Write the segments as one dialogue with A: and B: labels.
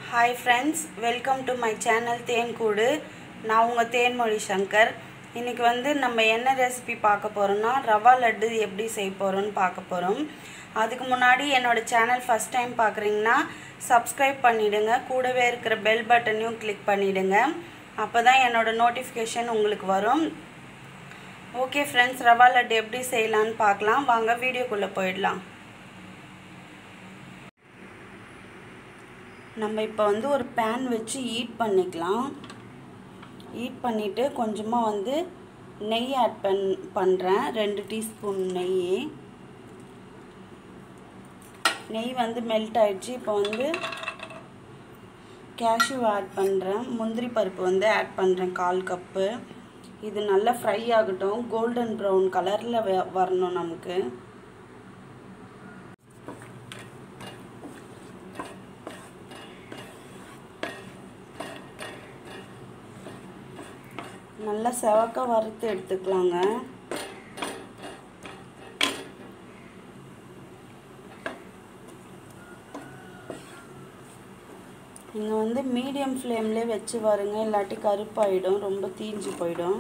A: hi friends welcome to my channel தேன்கூடு நான் உங்கள் தேன்மொழி சங்கர் இன்றைக்கி வந்து நம்ம என்ன ரெசிபி பார்க்க போகிறோம்னா ரவா லட்டு எப்படி செய்ய போகிறோம்னு பார்க்க போகிறோம் அதுக்கு முன்னாடி என்னோடய சேனல் ஃபஸ்ட் டைம் பார்க்குறீங்கன்னா சப்ஸ்கிரைப் பண்ணிவிடுங்க கூடவே இருக்கிற பெல் பட்டனையும் கிளிக் பண்ணிவிடுங்க அப்போ தான் என்னோடய நோட்டிஃபிகேஷன் உங்களுக்கு வரும் ஓகே ஃப்ரெண்ட்ஸ் ரவா லட்டு எப்படி செய்யலான்னு பார்க்கலாம் வாங்க வீடியோக்குள்ளே போயிடலாம் நம்ம இப்போ வந்து ஒரு பேன் வச்சு ஹீட் பண்ணிக்கலாம் ஹீட் பண்ணிவிட்டு கொஞ்சமாக வந்து நெய் ஆட் பண் பண்ணுறேன் ரெண்டு டீஸ்பூன் நெய் நெய் வந்து மெல்ட் ஆயிடுச்சு இப்போ வந்து கேஷ்யூ ஆட் பண்ணுறேன் முந்திரி பருப்பு வந்து ஆட் பண்ணுறேன் கால் கப்பு இது நல்லா ஃப்ரை ஆகட்டும் கோல்டன் ப்ரௌன் கலரில் வரணும் நமக்கு நல்லா செவக்க வறுத்து எடுத்துக்கலாங்க நீங்கள் வந்து மீடியம் ஃப்ளேம்லேயே வச்சு வருங்க இல்லாட்டி கருப்பாயிடும் ரொம்ப தீஞ்சு போயிடும்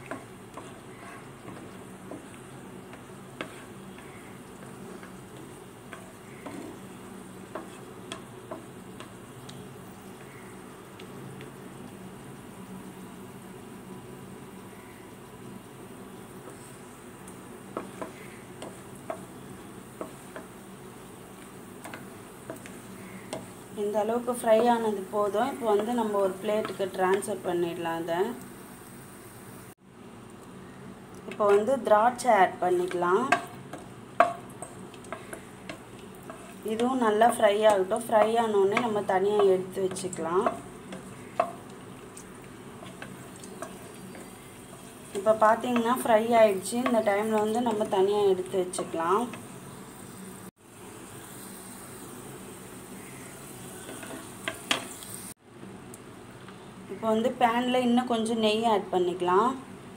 A: இந்த அளவுக்கு ஃப்ரை ஆனது போதும் இப்போ வந்து நம்ம ஒரு பிளேட்டுக்கு ட்ரான்ஸ்ஃபர் பண்ணிடலாம் அதை இப்போ வந்து திராட்சை ஆட் பண்ணிக்கலாம் இதுவும் நல்லா ஃப்ரை ஆகட்டும் ஃப்ரை ஆனோடனே நம்ம தனியாக எடுத்து வச்சுக்கலாம் இப்போ பார்த்தீங்கன்னா ஃப்ரை ஆயிடுச்சு இந்த டைமில் வந்து நம்ம தனியாக எடுத்து வச்சுக்கலாம் இப்போ வந்து பேனில் இன்னும் கொஞ்சம் நெய் ஆட் பண்ணிக்கலாம்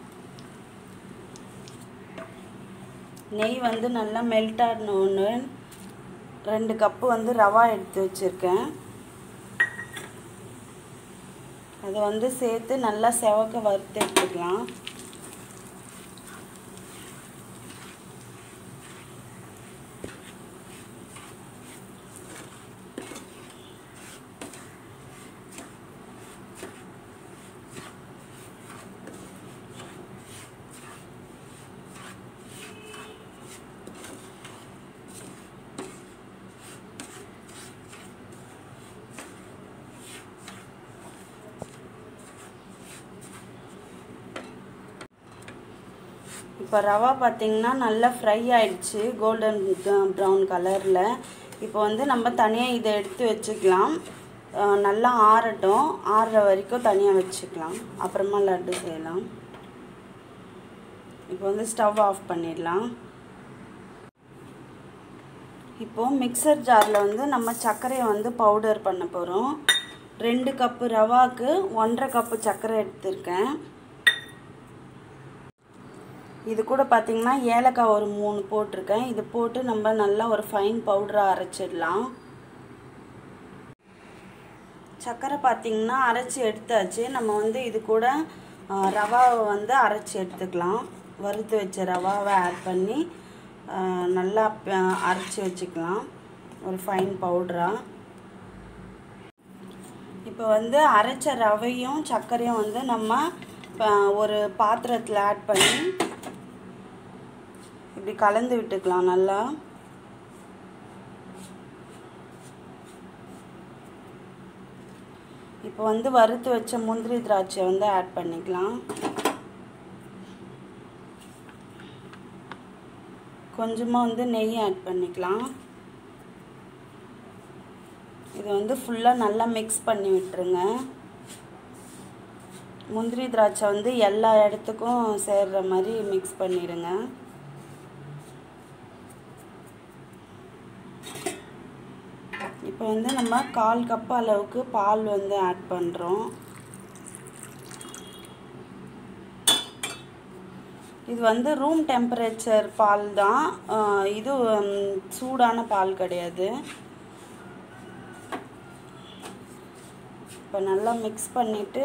A: நெய் வந்து நல்லா மெல்ட் ஆடணுன்னு ரெண்டு கப்பு வந்து ரவா எடுத்து வச்சுருக்கேன் அதை வந்து சேர்த்து நல்லா செவக்க வறுத்து எடுத்துக்கலாம் இப்போ ரவா பார்த்திங்கன்னா நல்லா ஃப்ரை ஆயிடுச்சு கோல்டன் ப்ரௌன் கலரில் இப்போ வந்து நம்ம தனியாக இதை எடுத்து வச்சுக்கலாம் நல்லா ஆறட்டும் ஆறுற வரைக்கும் தனியாக வச்சுக்கலாம் அப்புறமா லட்டு செய்யலாம் இப்போ வந்து ஸ்டவ் ஆஃப் பண்ணிடலாம் இப்போது மிக்சர் ஜாரில் வந்து நம்ம சர்க்கரையை வந்து பவுடர் பண்ண போகிறோம் ரெண்டு கப்பு ரவாவுக்கு ஒன்றரை கப்பு சர்க்கரை எடுத்திருக்கேன் இது கூட பார்த்திங்கன்னா ஏலக்காய் ஒரு மூணு போட்டிருக்கேன் இது போட்டு நம்ம நல்லா ஒரு ஃபைன் பவுடராக அரைச்சிடலாம் சர்க்கரை பார்த்திங்கன்னா அரைச்சி எடுத்தாச்சு நம்ம வந்து இது கூட ரவாவை வந்து அரைச்சி எடுத்துக்கலாம் வறுத்து வச்ச ரவாவை ஆட் பண்ணி நல்லா அரைச்சி வச்சுக்கலாம் ஒரு ஃபைன் பவுடராக இப்போ வந்து அரைச்ச ரவையும் சர்க்கரையும் வந்து நம்ம ஒரு பாத்திரத்தில் ஆட் பண்ணி இப்படி கலந்து விட்டுக்கலாம் நல்லா இப்போ வந்து வறுத்து வச்ச முந்திரி திராட்சை வந்து ஆட் பண்ணிக்கலாம் கொஞ்சமாக வந்து நெய் ஆட் பண்ணிக்கலாம் இதை வந்து ஃபுல்லாக நல்லா மிக்ஸ் பண்ணி விட்டுருங்க முந்திரி திராட்சை வந்து எல்லா இடத்துக்கும் சேர்கிற மாதிரி மிக்ஸ் பண்ணிடுங்க இப்போ வந்து நம்ம கால் கப் அளவுக்கு பால் வந்து ஆட் பண்ணுறோம் இது வந்து ரூம் டெம்பரேச்சர் பால் தான் இது சூடான பால் கிடையாது இப்போ நல்லா மிக்ஸ் பண்ணிவிட்டு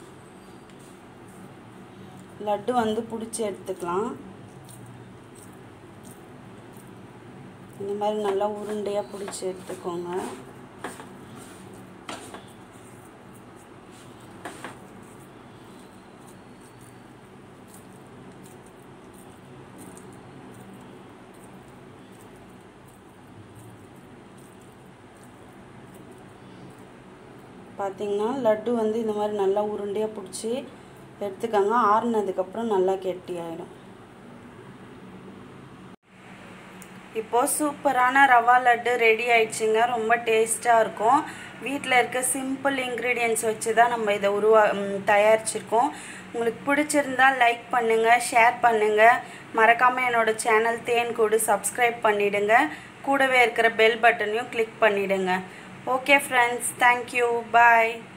A: லட்டு வந்து பிடிச்சி எடுத்துக்கலாம் இந்த மாதிரி நல்லா உருண்டையாக பிடிச்சி எடுத்துக்கோங்க பார்த்திங்கன்னா லட்டு வந்து இந்த மாதிரி நல்லா உருண்டையாக பிடிச்சி எடுத்துக்கோங்க ஆறுனதுக்கப்புறம் நல்லா கெட்டியாயிடும் இப்போது சூப்பரான ரவா லட்டு ரெடி ஆயிடுச்சுங்க ரொம்ப டேஸ்ட்டாக இருக்கும் வீட்டில் இருக்க சிம்பிள் இன்க்ரீடியன்ஸ் வச்சு தான் நம்ம இதை உருவா ம், தயாரிச்சிருக்கோம் உங்களுக்கு பிடிச்சிருந்தா லைக் பண்ணுங்கள் ஷேர் பண்ணுங்கள் மறக்காமல் என்னோடய சேனல் தேன் கூடு சப்ஸ்கிரைப் பண்ணிவிடுங்க கூடவே இருக்கிற பெல் பட்டனையும் கிளிக் பண்ணிவிடுங்க ஓகே ஃப்ரெண்ட்ஸ் தேங்க்யூ பாய்